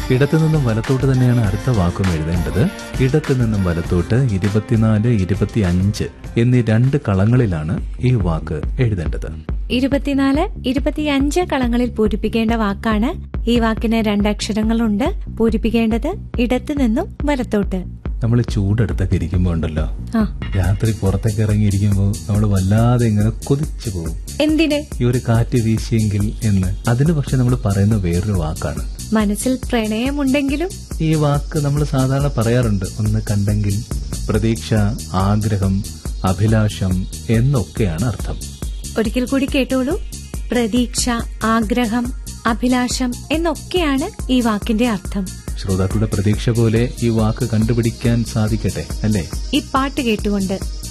ഇടത്തു നിന്നും വലത്തോട്ട് തന്നെയാണ് അടുത്ത വാക്കും എഴുതേണ്ടത് ഇടത്തു നിന്നും വലത്തോട്ട് ഇരുപത്തിനാല് ഇരുപത്തി അഞ്ച് എന്നീ രണ്ട് കളങ്ങളിലാണ് ഈ വാക്ക് എഴുതേണ്ടത് ഇരുപത്തിനാല് ഇരുപത്തിയഞ്ച് കളങ്ങളിൽ പൂരിപ്പിക്കേണ്ട വാക്കാണ് ഈ വാക്കിന് രണ്ടക്ഷരങ്ങളുണ്ട് പൂരിപ്പിക്കേണ്ടത് ഇടത്തു നിന്നും വലത്തോട്ട് നമ്മൾ ചൂടെടുത്തൊക്കെ ഇരിക്കുമ്പോൾ ഉണ്ടല്ലോ ആ രാത്രി പുറത്തേക്ക് ഇറങ്ങിയിരിക്കുമ്പോൾ നമ്മൾ വല്ലാതെ ഇങ്ങനെ കൊതിച്ചു പോകും എന്തിന് ഈ ഒരു കാറ്റ് വീശിയെങ്കിൽ എന്ന് അതിന് പക്ഷെ നമ്മൾ പറയുന്ന വേറൊരു വാക്കാണ് മനസ്സിൽ പ്രണയമുണ്ടെങ്കിലും ഈ വാക്ക് നമ്മൾ സാധാരണ പറയാറുണ്ട് ഒന്ന് കണ്ടെങ്കിൽ പ്രതീക്ഷ ആഗ്രഹം അഭിലാഷം എന്നൊക്കെയാണ് അർത്ഥം ഒരിക്കൽ കൂടി കേട്ടോളൂ പ്രതീക്ഷ ആഗ്രഹം അഭിലാഷം എന്നൊക്കെയാണ് ഈ വാക്കിന്റെ അർത്ഥം ശ്രോതാക്കളുടെ പ്രതീക്ഷ പോലെ ഈ വാക്ക് കണ്ടുപിടിക്കാൻ സാധിക്കട്ടെ അല്ലേ ഈ പാട്ട് കേട്ടുകൊണ്ട്